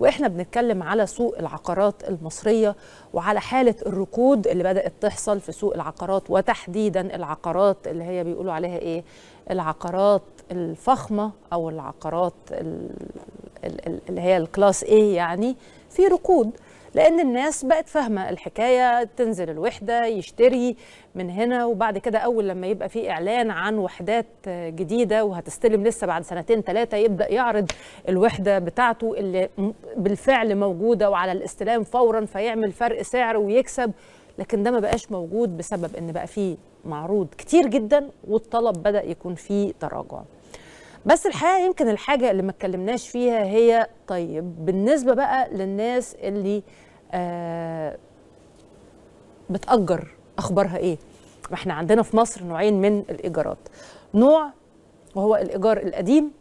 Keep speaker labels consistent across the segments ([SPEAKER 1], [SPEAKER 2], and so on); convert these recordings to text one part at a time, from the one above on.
[SPEAKER 1] واحنا بنتكلم على سوق العقارات المصريه وعلى حاله الركود اللي بدات تحصل في سوق العقارات وتحديدا العقارات اللي هي بيقولوا عليها ايه العقارات الفخمه او العقارات اللي هي الكلاس ايه يعني في ركود لان الناس بقت فاهمه الحكايه تنزل الوحده يشتري من هنا وبعد كده اول لما يبقى في اعلان عن وحدات جديده وهتستلم لسه بعد سنتين ثلاثه يبدا يعرض الوحده بتاعته اللي بالفعل موجوده وعلى الاستلام فورا فيعمل فرق سعر ويكسب لكن ده ما بقاش موجود بسبب ان بقى فيه معروض كتير جدا والطلب بدا يكون فيه تراجع بس الحقيقه يمكن الحاجه اللي ما اتكلمناش فيها هي طيب بالنسبه بقى للناس اللي آه بتأجر اخبارها ايه ما احنا عندنا في مصر نوعين من الايجارات نوع وهو الايجار القديم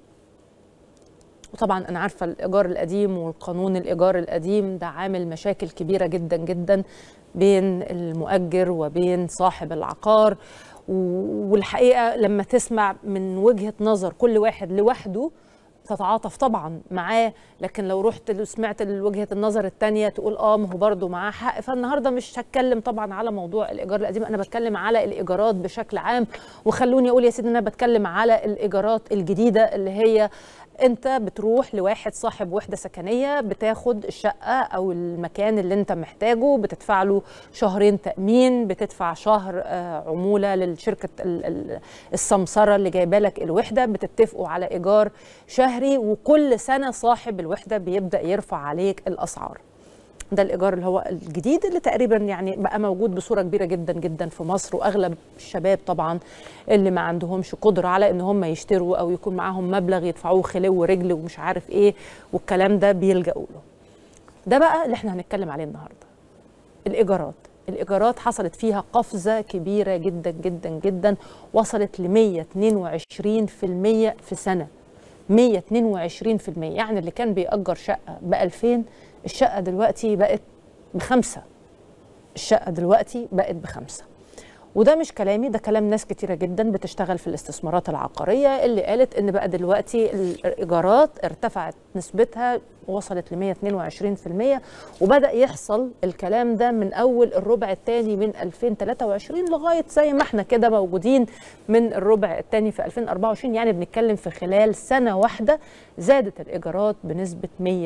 [SPEAKER 1] وطبعا انا عارفه الايجار القديم والقانون الايجار القديم ده عامل مشاكل كبيره جدا جدا بين المؤجر وبين صاحب العقار والحقيقه لما تسمع من وجهه نظر كل واحد لوحده تتعاطف طبعا معاه لكن لو رحت سمعت وجهه النظر الثانيه تقول اه ما هو برضه معاه حق فالنهارده مش هتكلم طبعا على موضوع الايجار القديم انا بتكلم على الايجارات بشكل عام وخلوني اقول يا سيدي انا بتكلم على الايجارات الجديده اللي هي انت بتروح لواحد صاحب وحده سكنيه بتاخد الشقه او المكان اللي انت محتاجه بتدفع له شهرين تامين بتدفع شهر عموله للشركه السمسره اللي جايبه لك الوحده بتتفقوا على ايجار شهري وكل سنه صاحب الوحده بيبدا يرفع عليك الاسعار ده الايجار اللي هو الجديد اللي تقريبا يعني بقى موجود بصوره كبيره جدا جدا في مصر واغلب الشباب طبعا اللي ما عندهمش قدره على ان هم يشتروا او يكون معاهم مبلغ يدفعوه خلو ورجل ومش عارف ايه والكلام ده بيلجأوا له ده بقى اللي احنا هنتكلم عليه النهارده الايجارات الايجارات حصلت فيها قفزه كبيره جدا جدا جدا وصلت ل 122% في سنه 122% يعني اللي كان بيأجر شقه ب 2000 الشقة دلوقتي بقت بخمسة الشقة دلوقتي بقت بخمسة وده مش كلامي ده كلام ناس كتيرة جدا بتشتغل في الاستثمارات العقارية اللي قالت ان بقى دلوقتي الإيجارات ارتفعت نسبتها وصلت ل 122% وبدأ يحصل الكلام ده من أول الربع الثاني من 2023 لغاية زي ما احنا كده موجودين من الربع الثاني في 2024 يعني بنتكلم في خلال سنة واحدة زادت الإيجارات بنسبة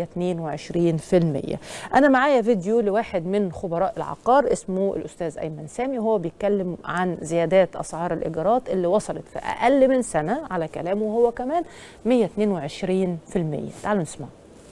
[SPEAKER 1] 122% أنا معايا فيديو لواحد من خبراء العقار اسمه الأستاذ أيمن سامي وهو بيتكلم عن زيادات أسعار الإيجارات اللي وصلت في أقل من سنة على كلامه هو كمان 122% تعالوا نسمع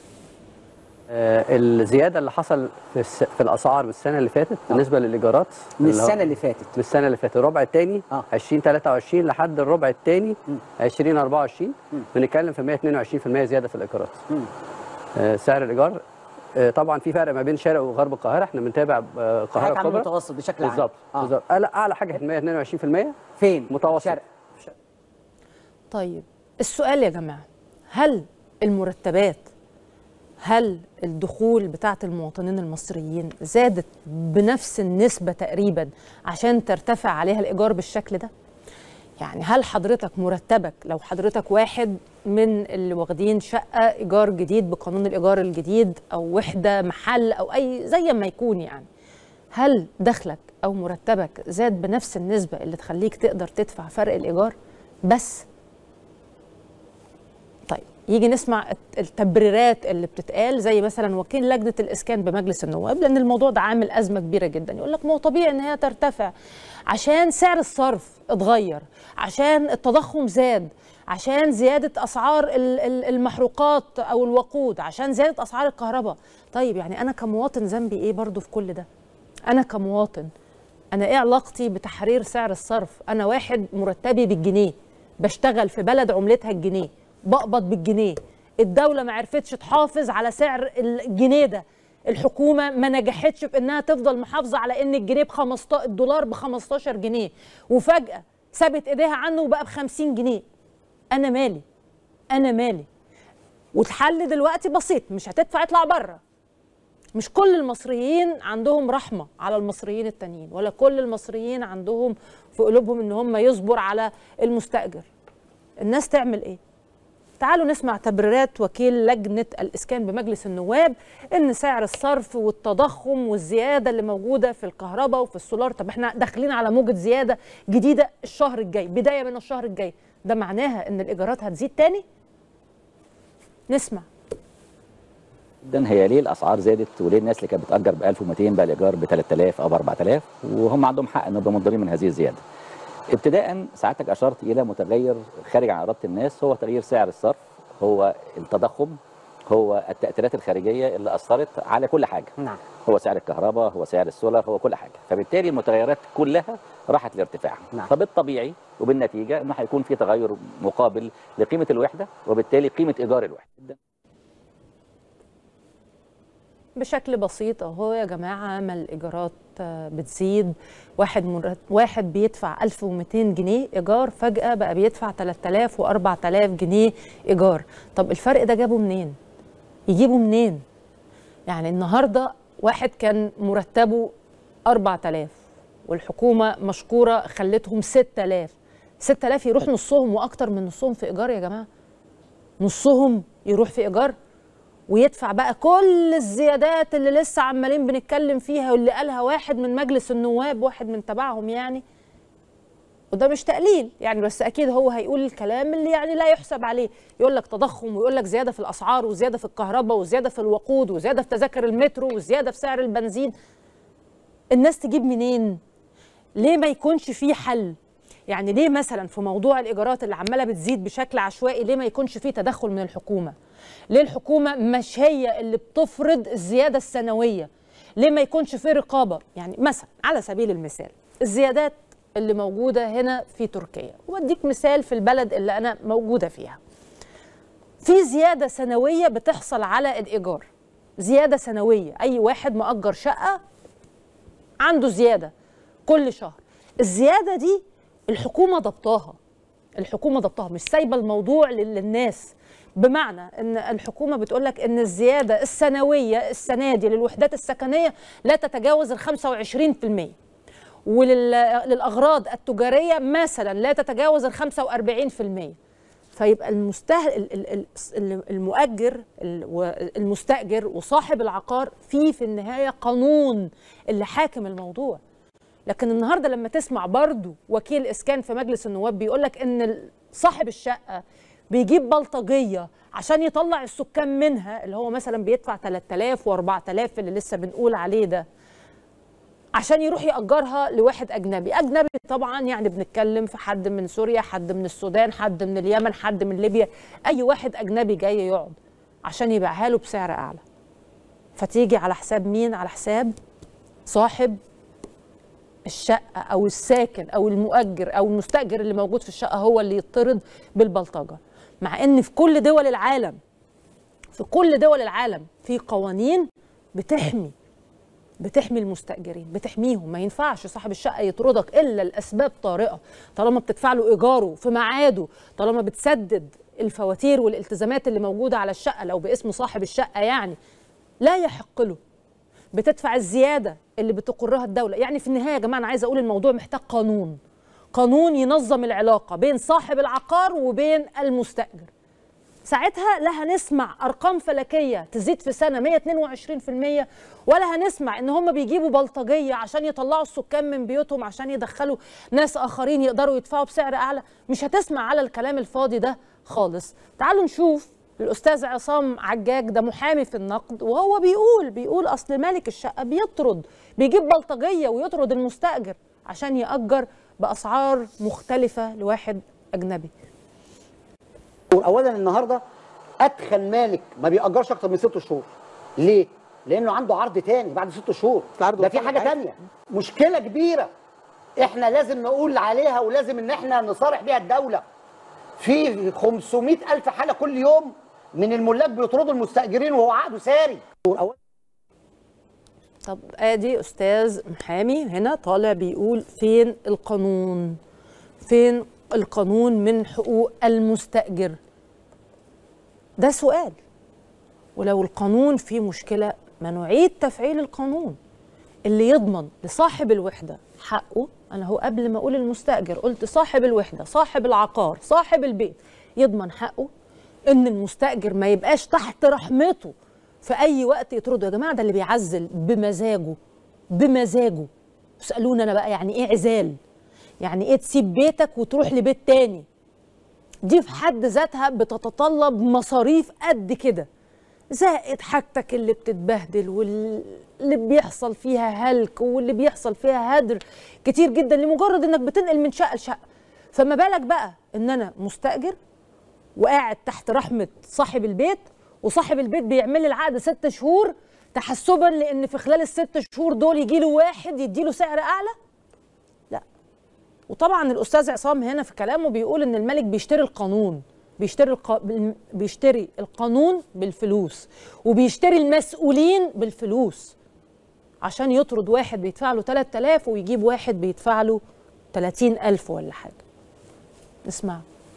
[SPEAKER 2] الزياده اللي حصل في, الس... في الاسعار بالسنه اللي فاتت بالنسبه للايجارات
[SPEAKER 3] من السنه اللي فاتت
[SPEAKER 2] من السنه اللي فاتت الربع الثاني
[SPEAKER 3] آه.
[SPEAKER 2] 2023 لحد الربع الثاني 2024 بنتكلم في 122% زياده في الايجارات آه سعر الايجار آه طبعا في فرق ما بين شرق وغرب القاهره احنا بنتابع آه القاهره
[SPEAKER 3] حاجه عن
[SPEAKER 2] الكبرى
[SPEAKER 3] المتوسط بشكل عام
[SPEAKER 2] بالظبط
[SPEAKER 3] آه.
[SPEAKER 2] بالظبط اعلى اعلى حاجه 122%
[SPEAKER 3] فين
[SPEAKER 2] متوسط
[SPEAKER 3] شرق
[SPEAKER 1] طيب السؤال يا جماعه هل المرتبات هل الدخول بتاعة المواطنين المصريين زادت بنفس النسبة تقريبا عشان ترتفع عليها الإيجار بالشكل ده؟ يعني هل حضرتك مرتبك لو حضرتك واحد من اللي واخدين شقة إيجار جديد بقانون الإيجار الجديد أو وحدة محل أو أي زي ما يكون يعني هل دخلك أو مرتبك زاد بنفس النسبة اللي تخليك تقدر تدفع فرق الإيجار بس طيب يجي نسمع التبريرات اللي بتتقال زي مثلا وكيل لجنه الاسكان بمجلس النواب لان الموضوع ده عامل ازمه كبيره جدا يقول لك ما هو طبيعي ان هي ترتفع عشان سعر الصرف اتغير عشان التضخم زاد عشان زياده اسعار المحروقات او الوقود عشان زياده اسعار الكهرباء طيب يعني انا كمواطن ذنبي ايه برضو في كل ده انا كمواطن انا ايه علاقتي بتحرير سعر الصرف انا واحد مرتبي بالجنيه بشتغل في بلد عملتها الجنيه بقبض بالجنيه الدولة ما عرفتش تحافظ على سعر الجنيه ده الحكومة ما نجحتش في انها تفضل محافظة على ان الجنيه ب 15 الدولار ب 15 جنيه وفجأة سابت ايديها عنه وبقى ب 50 جنيه انا مالي انا مالي والحل دلوقتي بسيط مش هتدفع اطلع بره مش كل المصريين عندهم رحمة على المصريين التانيين ولا كل المصريين عندهم في قلوبهم ان هم يصبر على المستأجر الناس تعمل ايه تعالوا نسمع تبريرات وكيل لجنه الاسكان بمجلس النواب ان سعر الصرف والتضخم والزياده اللي موجوده في الكهرباء وفي السولار طب احنا داخلين على موجه زياده جديده الشهر الجاي بدايه من الشهر الجاي ده معناها ان الايجارات هتزيد تاني نسمع
[SPEAKER 3] جدا هي ليه الاسعار زادت وليه الناس اللي كانت بتاجر ب 1200 بقى الايجار ب 3000 او ب 4000 وهم عندهم حق ان يبقوا منضرين من هذه الزياده. ابتداء ساعتك اشرت الى متغير خارج عن اراده الناس هو تغيير سعر الصرف هو التضخم هو التاثيرات الخارجيه اللي اثرت على كل حاجه.
[SPEAKER 4] نعم
[SPEAKER 3] هو سعر الكهرباء هو سعر السولار هو كل حاجه فبالتالي المتغيرات كلها راحت لارتفاع
[SPEAKER 4] نعم.
[SPEAKER 3] فبالطبيعي وبالنتيجه انه هيكون في تغير مقابل لقيمه الوحده وبالتالي قيمه ايجار الوحده
[SPEAKER 1] بشكل بسيط اهو يا جماعه ما الايجارات آه، بتزيد واحد مرت... واحد بيدفع 1200 جنيه ايجار فجاه بقى بيدفع 3000 و4000 جنيه ايجار طب الفرق ده جابه منين يجيبه منين يعني النهارده واحد كان مرتبه 4000 والحكومه مشكوره خلتهم 6000 6000 يروح نصهم واكتر من نصهم في ايجار يا جماعه نصهم يروح في ايجار ويدفع بقى كل الزيادات اللي لسه عمالين بنتكلم فيها واللي قالها واحد من مجلس النواب واحد من تبعهم يعني وده مش تقليل يعني بس اكيد هو هيقول الكلام اللي يعني لا يحسب عليه يقول لك تضخم ويقول لك زياده في الاسعار وزياده في الكهرباء وزياده في الوقود وزياده في تذاكر المترو وزياده في سعر البنزين الناس تجيب منين ليه ما يكونش في حل يعني ليه مثلا في موضوع الايجارات اللي عماله بتزيد بشكل عشوائي ليه ما يكونش في تدخل من الحكومه ليه الحكومه مش هي اللي بتفرض الزياده السنويه ليه ما يكونش في رقابه يعني مثلا على سبيل المثال الزيادات اللي موجوده هنا في تركيا واديك مثال في البلد اللي انا موجوده فيها في زياده سنويه بتحصل على الايجار زياده سنويه اي واحد مأجر شقه عنده زياده كل شهر الزياده دي الحكومه ضبطاها الحكومه ضبطها مش سايبه الموضوع لل- للناس بمعنى ان الحكومه بتقول لك ان الزياده السنويه السنه دي للوحدات السكنيه لا تتجاوز ال 25% وللاغراض التجاريه مثلا لا تتجاوز ال 45% فيبقى المستهل ال- ال- ال- ال- المؤجر ال- والمستاجر وصاحب العقار في في النهايه قانون اللي حاكم الموضوع لكن النهارده لما تسمع برضو وكيل اسكان في مجلس النواب بيقول لك ان ال- صاحب الشقه بيجيب بلطجيه عشان يطلع السكان منها اللي هو مثلا بيدفع 3000 و4000 اللي لسه بنقول عليه ده عشان يروح يأجرها لواحد أجنبي أجنبي طبعا يعني بنتكلم في حد من سوريا حد من السودان حد من اليمن حد من ليبيا أي واحد أجنبي جاي يقعد عشان يبيعها له بسعر أعلى فتيجي على حساب مين على حساب صاحب الشقة أو الساكن أو المؤجر أو المستأجر اللي موجود في الشقة هو اللي يطرد بالبلطجة مع إن في كل دول العالم في كل دول العالم في قوانين بتحمي بتحمي المستأجرين بتحميهم ما ينفعش صاحب الشقة يطردك إلا لأسباب طارئة طالما بتدفع له إيجاره في ميعاده طالما بتسدد الفواتير والالتزامات اللي موجودة على الشقة لو باسم صاحب الشقة يعني لا يحق له بتدفع الزيادة اللي بتقرها الدولة يعني في النهاية يا جماعة أنا عايزة أقول الموضوع محتاج قانون قانون ينظم العلاقة بين صاحب العقار وبين المستأجر ساعتها لا هنسمع ارقام فلكيه تزيد في سنه 122% ولا هنسمع ان هم بيجيبوا بلطجيه عشان يطلعوا السكان من بيوتهم عشان يدخلوا ناس اخرين يقدروا يدفعوا بسعر اعلى مش هتسمع على الكلام الفاضي ده خالص تعالوا نشوف الاستاذ عصام عجاج ده محامي في النقد وهو بيقول بيقول اصل مالك الشقه بيطرد بيجيب بلطجيه ويطرد المستاجر عشان ياجر باسعار مختلفه لواحد اجنبي
[SPEAKER 4] اولا النهارده اتخن مالك ما بيأجرش اكتر من ست شهور ليه؟ لانه عنده عرض تاني بعد ست شهور
[SPEAKER 5] العرض
[SPEAKER 4] ده في
[SPEAKER 5] والطلب
[SPEAKER 4] حاجه
[SPEAKER 5] عادي.
[SPEAKER 4] تانية مشكله كبيره احنا لازم نقول عليها ولازم ان احنا نصارح بيها الدوله في 500 الف حاله كل يوم من الملاك بيطردوا المستاجرين وهو عقده ساري أولاً
[SPEAKER 1] طب ادي استاذ محامي هنا طالع بيقول فين القانون فين القانون من حقوق المستأجر ده سؤال ولو القانون فيه مشكلة ما نعيد تفعيل القانون اللي يضمن لصاحب الوحدة حقه أنا هو قبل ما أقول المستأجر قلت صاحب الوحدة صاحب العقار صاحب البيت يضمن حقه ان المستاجر ما يبقاش تحت رحمته في اي وقت يطرده يا جماعه ده اللي بيعزل بمزاجه بمزاجه اسالوني انا بقى يعني ايه عزال يعني ايه تسيب بيتك وتروح لبيت تاني دي في حد ذاتها بتتطلب مصاريف قد كده زائد حاجتك اللي بتتبهدل واللي بيحصل فيها هلك واللي بيحصل فيها هدر كتير جدا لمجرد انك بتنقل من شقه لشقه فما بالك بقى ان انا مستاجر وقاعد تحت رحمه صاحب البيت وصاحب البيت بيعمل لي العقد ست شهور تحسبا لان في خلال الست شهور دول يجي له واحد يديله سعر اعلى لا وطبعا الاستاذ عصام هنا في كلامه بيقول ان الملك بيشتري القانون بيشتري الق... بال- بيشتري القانون بالفلوس وبيشتري المسؤولين بالفلوس عشان يطرد واحد بيدفع له 3000 ويجيب واحد بيدفع له 30000 ولا حاجه اسمع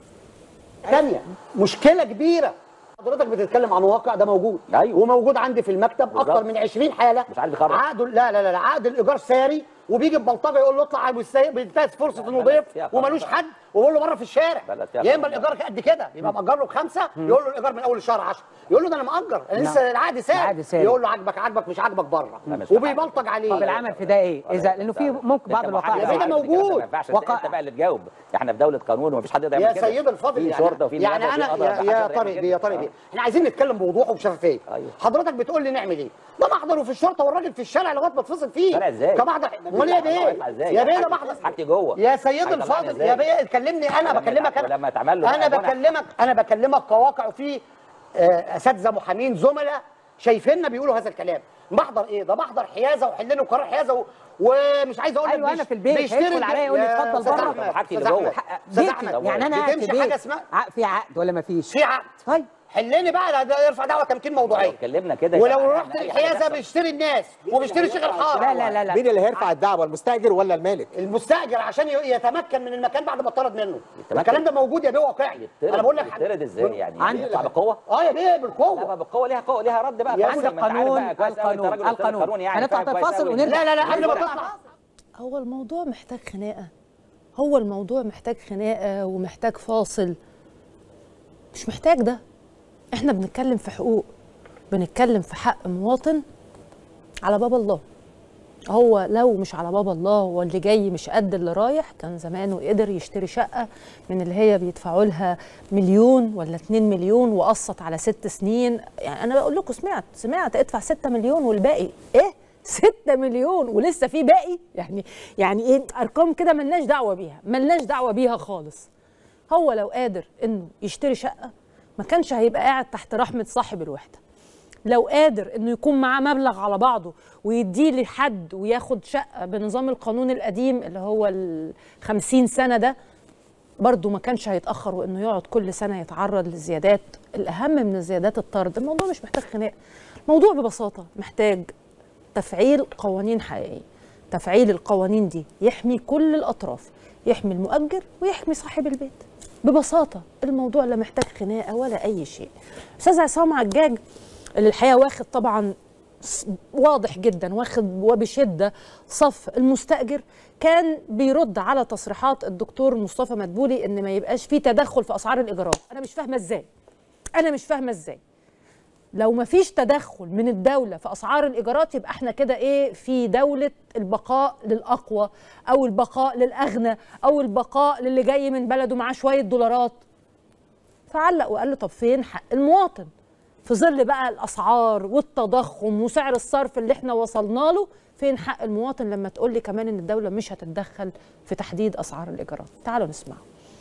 [SPEAKER 4] ثانيه مشكله كبيره حضرتك بتتكلم عن واقع ده موجود
[SPEAKER 3] أيوة.
[SPEAKER 4] وموجود عندي في المكتب
[SPEAKER 3] بالظبط.
[SPEAKER 4] اكتر من 20 حاله
[SPEAKER 3] مش عارف يخرج.
[SPEAKER 4] عقد لا لا لا لا، عقد الايجار ساري وبيجي ببلطجه يقول له اطلع بالسي- بينتهز فرصه انه ضيف
[SPEAKER 3] فيها قرار.
[SPEAKER 4] ومالوش حد ويقول له بره في الشارع
[SPEAKER 3] بلد فيها
[SPEAKER 4] يا اما
[SPEAKER 3] قرار.
[SPEAKER 4] الايجار قد كده يبقى مأجر له بخمسه يقول له الايجار من اول الشهر 10 يقول له ده انا مأجر انا لسه العقد ساري
[SPEAKER 5] العقد ساري.
[SPEAKER 4] يقول له عاجبك عاجبك مش عاجبك بره
[SPEAKER 3] لا، مش في
[SPEAKER 4] وبيبلطج
[SPEAKER 5] طب
[SPEAKER 4] عليه
[SPEAKER 5] العمل في ده ايه؟ اذا لانه في ممكن بعض الوقائع
[SPEAKER 4] يا سيدي موجود.
[SPEAKER 3] ما ينفعش
[SPEAKER 5] وقائع.
[SPEAKER 3] انت بقى اللي تجاوب احنا في دوله قانون ومفيش حد يقدر
[SPEAKER 4] يا
[SPEAKER 3] يعمل كده
[SPEAKER 4] سيد الفاضل
[SPEAKER 3] في
[SPEAKER 4] يعني
[SPEAKER 3] شرطه وفي
[SPEAKER 4] يعني
[SPEAKER 3] نيابة وفي
[SPEAKER 4] انا
[SPEAKER 3] قضاء،
[SPEAKER 4] يا,
[SPEAKER 3] محدش
[SPEAKER 4] يا
[SPEAKER 3] يقدر يعمل
[SPEAKER 4] طارق
[SPEAKER 3] كده.
[SPEAKER 4] يا طارق
[SPEAKER 3] آه.
[SPEAKER 4] بيه احنا عايزين نتكلم بوضوح وبشفافيه
[SPEAKER 3] أيوه.
[SPEAKER 4] حضرتك بتقول لي نعمل ايه ده محضر وفي الشرطه والراجل في الشارع لغايه ما اتفصل فيه
[SPEAKER 3] شارع ازاي؟
[SPEAKER 4] كمحضر امال ايه
[SPEAKER 3] واقف
[SPEAKER 4] بيه
[SPEAKER 3] ازاي؟
[SPEAKER 4] يا بيه ده
[SPEAKER 3] حاجتي-
[SPEAKER 4] محضر
[SPEAKER 3] حاجتي جوه
[SPEAKER 4] يا سيد
[SPEAKER 3] هيطلعني
[SPEAKER 4] الفاضل
[SPEAKER 3] ازاي؟
[SPEAKER 4] يا بيه كلمني انا
[SPEAKER 3] ولما
[SPEAKER 4] بكلمك
[SPEAKER 3] يتع- ولما يتعمل له
[SPEAKER 4] انا
[SPEAKER 3] بقى جنح.
[SPEAKER 4] بكلمك انا بكلمك كواقع وفي آه، اساتذه محامين زملاء شايفيننا بيقولوا هذا الكلام محضر ايه ده محضر حيازه وحلين وقرار حيازه و... ومش عايز اقول لك
[SPEAKER 5] أيوة، أنا
[SPEAKER 4] بيش-
[SPEAKER 5] في البيت
[SPEAKER 4] بيشتري
[SPEAKER 5] هيدخل عليا يقول لي
[SPEAKER 4] يا
[SPEAKER 5] اتفضل
[SPEAKER 4] أستاذ
[SPEAKER 5] بره.
[SPEAKER 4] أحمد،
[SPEAKER 3] حاجتي
[SPEAKER 4] أستاذ
[SPEAKER 3] اللي جوه.
[SPEAKER 4] أحمد، أستاذ
[SPEAKER 5] بيتي
[SPEAKER 4] أحمد،
[SPEAKER 5] يعني انا قاعد في
[SPEAKER 4] بتمشي
[SPEAKER 5] بيت
[SPEAKER 4] حاجه اسمها
[SPEAKER 5] ع- في عقد ولا ما فيش؟
[SPEAKER 4] في عقد
[SPEAKER 5] طيب
[SPEAKER 4] حلني بقى لا ده يرفع دعوه تمكين موضوعيه
[SPEAKER 3] لو اتكلمنا كده يبقى
[SPEAKER 4] ولو
[SPEAKER 3] معناها
[SPEAKER 4] رحت
[SPEAKER 3] إن أي حاجة
[SPEAKER 4] الحيازه
[SPEAKER 3] تحصل.
[SPEAKER 4] بيشتري الناس وبيشتري شيخ الحاره
[SPEAKER 5] لا لا لا لا
[SPEAKER 6] مين اللي هيرفع الدعوه المستاجر ولا المالك
[SPEAKER 4] المستاجر عشان ي- يتمكن من المكان بعد ما اتطرد منه
[SPEAKER 3] يتمكن.
[SPEAKER 4] الكلام ده موجود يا بيه واقعي
[SPEAKER 3] يطرد-
[SPEAKER 4] انا بقول لك
[SPEAKER 3] يطرد ازاي يعني
[SPEAKER 5] عندي-
[SPEAKER 3] يدفع بقوه
[SPEAKER 4] اه يا بيه
[SPEAKER 3] لا
[SPEAKER 4] بالقوه
[SPEAKER 3] ما بالقوه ليها قوه ليها رد بقى
[SPEAKER 4] يا
[SPEAKER 3] كويس،
[SPEAKER 4] عم
[SPEAKER 3] ما أنت عارف
[SPEAKER 5] القانون
[SPEAKER 3] بقى كويس أوي، أنت
[SPEAKER 5] القانون
[SPEAKER 3] راجل أستاذ
[SPEAKER 5] القانون
[SPEAKER 3] يعني
[SPEAKER 5] هنطلع
[SPEAKER 3] فاهم كويس
[SPEAKER 5] فاصل
[SPEAKER 3] أوي.
[SPEAKER 5] ونرجع
[SPEAKER 4] لا لا لا قبل ما تطلع
[SPEAKER 1] هو الموضوع محتاج خناقه هو الموضوع محتاج خناقه ومحتاج فاصل مش محتاج ده احنا بنتكلم في حقوق بنتكلم في حق مواطن على باب الله هو لو مش على باب الله هو اللي جاي مش قد اللي رايح كان زمانه قدر يشتري شقة من اللي هي بيدفعوا لها مليون ولا 2 مليون وقسط على ست سنين يعني أنا بقول لكم سمعت سمعت ادفع 6 مليون والباقي إيه 6 مليون ولسه في باقي يعني يعني إيه أرقام كده ملناش دعوة بيها ملناش دعوة بيها خالص هو لو قادر إنه يشتري شقة ما كانش هيبقى قاعد تحت رحمة صاحب الوحدة لو قادر انه يكون معاه مبلغ على بعضه ويديه لحد وياخد شقه بنظام القانون القديم اللي هو ال 50 سنه ده برضه ما كانش هيتاخر وانه يقعد كل سنه يتعرض لزيادات الاهم من الزيادات الطرد الموضوع مش محتاج خناق الموضوع ببساطه محتاج تفعيل قوانين حقيقيه تفعيل القوانين دي يحمي كل الاطراف يحمي المؤجر ويحمي صاحب البيت ببساطه الموضوع لا محتاج خناقه ولا اي شيء استاذ عصام عجاج اللي الحقيقه واخد طبعا س- واضح جدا واخد وبشده صف المستاجر كان بيرد على تصريحات الدكتور مصطفى مدبولي ان ما يبقاش في تدخل في اسعار الايجارات انا مش فاهمه ازاي انا مش فاهمه ازاي لو ما فيش تدخل من الدولة في أسعار الإيجارات يبقى احنا كده إيه في دولة البقاء للأقوى أو البقاء للأغنى أو البقاء للي جاي من بلده معاه شوية دولارات فعلق وقال له طب فين حق المواطن في ظل بقى الاسعار والتضخم وسعر الصرف اللي احنا وصلنا له فين حق المواطن لما تقول لي كمان ان الدوله مش هتتدخل في تحديد اسعار الايجارات تعالوا نسمع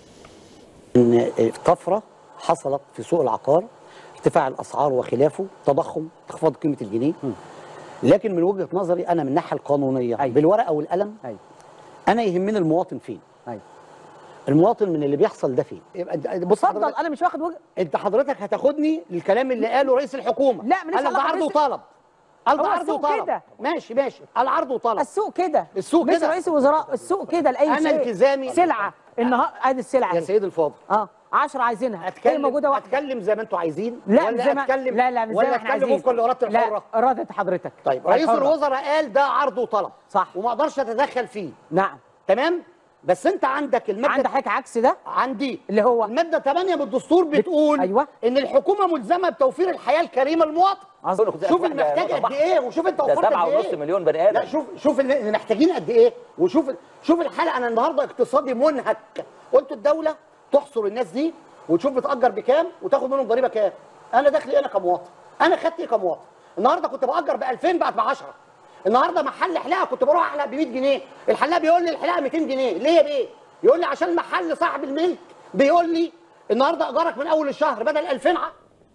[SPEAKER 4] ان طفره حصلت في سوق العقار ارتفاع الاسعار وخلافه تضخم انخفاض قيمه الجنيه لكن من وجهه نظري انا من الناحيه القانونيه
[SPEAKER 5] أيوة.
[SPEAKER 4] بالورقه والقلم
[SPEAKER 5] ايوه
[SPEAKER 4] انا يهمني المواطن فين
[SPEAKER 5] ايوه
[SPEAKER 4] المواطن من اللي بيحصل ده فين يبقى أنت- بص
[SPEAKER 5] اتفضل
[SPEAKER 4] حضرتك
[SPEAKER 5] انا مش واخد وجه
[SPEAKER 4] انت حضرتك هتاخدني للكلام اللي قاله رئيس الحكومه
[SPEAKER 5] لا، ماليش
[SPEAKER 4] قال لك ده
[SPEAKER 5] علاقة
[SPEAKER 4] عرض
[SPEAKER 5] برئيس-
[SPEAKER 4] وطلب قال ده
[SPEAKER 5] هو
[SPEAKER 4] عرض
[SPEAKER 5] السوق
[SPEAKER 4] وطلب
[SPEAKER 5] كده.
[SPEAKER 4] ماشي ماشي قال عرض وطلب
[SPEAKER 5] السوق كده
[SPEAKER 4] السوق
[SPEAKER 5] مش
[SPEAKER 4] كده.
[SPEAKER 5] رئيس الوزراء السوق كده لاي
[SPEAKER 4] أنا
[SPEAKER 5] شيء
[SPEAKER 4] التزامي-
[SPEAKER 5] سلعه النهار ادي السلعه
[SPEAKER 4] يا
[SPEAKER 5] اهي.
[SPEAKER 4] سيد الفاضل
[SPEAKER 5] اه 10 عايزينها هي
[SPEAKER 4] اتكلم
[SPEAKER 5] موجوده واحده
[SPEAKER 4] اتكلم زي ما انتوا عايزين
[SPEAKER 5] لا
[SPEAKER 4] ولا
[SPEAKER 5] زي ما
[SPEAKER 4] اتكلم
[SPEAKER 5] لا لا مش زي
[SPEAKER 4] ولا
[SPEAKER 5] ما احنا
[SPEAKER 4] اتكلم
[SPEAKER 5] عايزين
[SPEAKER 4] وفقا لاراده الحره
[SPEAKER 5] لا اراده حضرتك
[SPEAKER 4] طيب رئيس
[SPEAKER 5] الحرة.
[SPEAKER 4] الوزراء قال ده عرض وطلب
[SPEAKER 5] صح.
[SPEAKER 4] وما اقدرش اتدخل فيه
[SPEAKER 5] نعم
[SPEAKER 4] تمام بس انت عندك الماده
[SPEAKER 5] عند حضرتك عكس ده
[SPEAKER 4] عندي
[SPEAKER 5] اللي هو
[SPEAKER 4] الماده 8 من الدستور بتقول
[SPEAKER 5] أيوة.
[SPEAKER 4] ان الحكومه ملزمه بتوفير الحياه الكريمه للمواطن
[SPEAKER 5] أظن-
[SPEAKER 4] شوف المحتاج قد ايه وشوف انت
[SPEAKER 3] ده
[SPEAKER 4] وفرت
[SPEAKER 3] سبعة
[SPEAKER 4] قد ايه
[SPEAKER 3] ونص مليون بني آدم.
[SPEAKER 4] لا شوف شوف اللي اللي محتاجين قد ايه وشوف شوف الحاله انا النهارده اقتصادي منهك قلت الدوله تحصر الناس دي وتشوف بتاجر بكام وتاخد منهم ضريبه كام انا دخلي انا كمواطن انا خدت ايه كمواطن النهارده كنت باجر ب 2000 بقت ب 10 النهارده محل حلاقه كنت بروح احلق ب 100 جنيه الحلاق بيقول لي الحلاقه 200 جنيه ليه يا بيه يقول لي عشان المحل صاحب الملك بيقول لي النهارده ايجارك من اول الشهر بدل 2000 ع-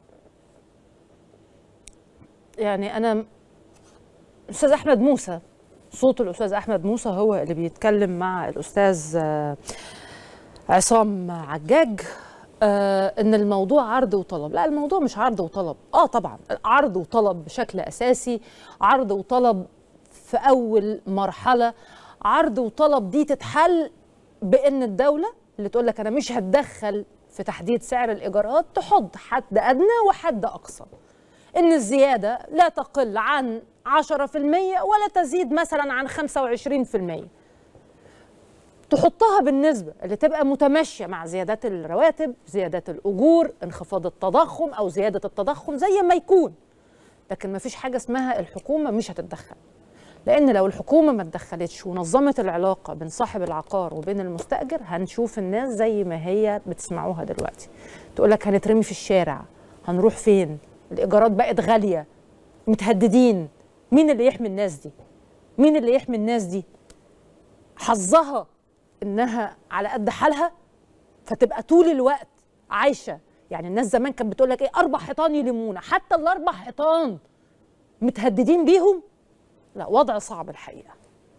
[SPEAKER 1] يعني انا استاذ احمد موسى صوت الاستاذ احمد موسى هو اللي بيتكلم مع الاستاذ آه، عصام عجاج آه ان الموضوع عرض وطلب لا الموضوع مش عرض وطلب اه طبعا عرض وطلب بشكل اساسي عرض وطلب في اول مرحله عرض وطلب دي تتحل بان الدوله اللي تقول لك انا مش هتدخل في تحديد سعر الايجارات تحط حد ادنى وحد اقصى ان الزياده لا تقل عن 10% ولا تزيد مثلا عن 25% تحطها بالنسبة اللي تبقى متماشية مع زيادات الرواتب زيادات الأجور انخفاض التضخم أو زيادة التضخم زي ما يكون لكن ما فيش حاجة اسمها الحكومة مش هتتدخل لأن لو الحكومة ما اتدخلتش ونظمت العلاقة بين صاحب العقار وبين المستأجر هنشوف الناس زي ما هي بتسمعوها دلوقتي تقول لك هنترمي في الشارع هنروح فين الإيجارات بقت غالية متهددين مين اللي يحمي الناس دي مين اللي يحمي الناس دي حظها انها على قد حالها فتبقى طول الوقت عايشه يعني الناس زمان كانت بتقول لك ايه اربع حيطان يلمونا حتى الاربع حيطان متهددين بيهم لا وضع صعب الحقيقه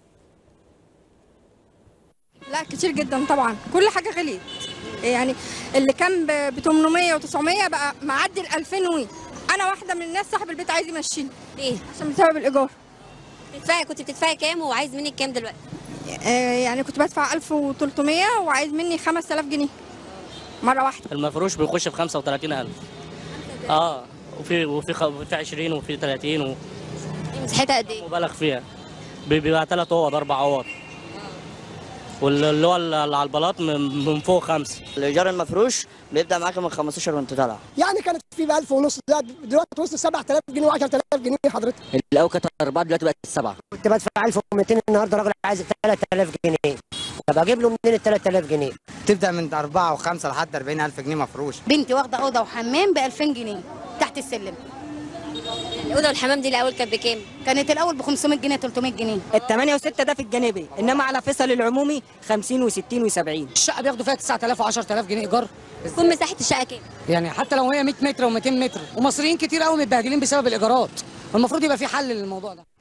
[SPEAKER 7] لا كتير جدا طبعا كل حاجه غليت يعني اللي كان ب 800 و900 بقى معدي ال 2000 وي انا واحده من الناس صاحب البيت عايز يمشيني
[SPEAKER 8] ايه
[SPEAKER 7] عشان بسبب الايجار
[SPEAKER 8] بتدفعي كنت بتدفعي كام وعايز منك كام دلوقتي
[SPEAKER 7] آه، يعني كنت بدفع 1300 وعايز مني 5000 جنيه مره واحده
[SPEAKER 9] المفروش بيخش في 35000 اه وفي وفي خ- وفي 20 وفي 30 و-
[SPEAKER 8] إيه مساحتها قد ايه
[SPEAKER 9] ومبالغ فيها بي- بيبقى ثلاث اوض اربع اوض واللي هو اللي على البلاط من من فوق خمسه
[SPEAKER 10] الايجار المفروش بيبدا معاك من 15 وانت طالع
[SPEAKER 11] يعني كانت في ب 1000 ونص لا دلوقتي وصل 7000 جنيه و10000 جنيه حضرتك
[SPEAKER 10] الاول كانت اربعه دلوقتي بقت سبعه
[SPEAKER 11] كنت بدفع 1200 النهارده راجل عايز 3000 جنيه طب اجيب له منين ال 3000 جنيه
[SPEAKER 10] تبدا من اربعه وخمسه لحد 40000 جنيه مفروش
[SPEAKER 12] بنتي واخده اوضه وحمام ب 2000 جنيه تحت السلم
[SPEAKER 8] الاوضه والحمام دي الاول كانت بكام
[SPEAKER 12] كانت الاول ب 500 جنيه 300 جنيه
[SPEAKER 10] ال 8 و6 ده في الجانبي انما على فيصل العمومي 50 و60 و70
[SPEAKER 11] الشقه بياخدوا فيها 9000 و10000 جنيه ايجار
[SPEAKER 8] تكون مساحه الشقه كام
[SPEAKER 11] يعني حتى لو هي 100 متر و200 متر ومصريين كتير قوي متبهدلين بسبب الايجارات المفروض يبقى في حل للموضوع ده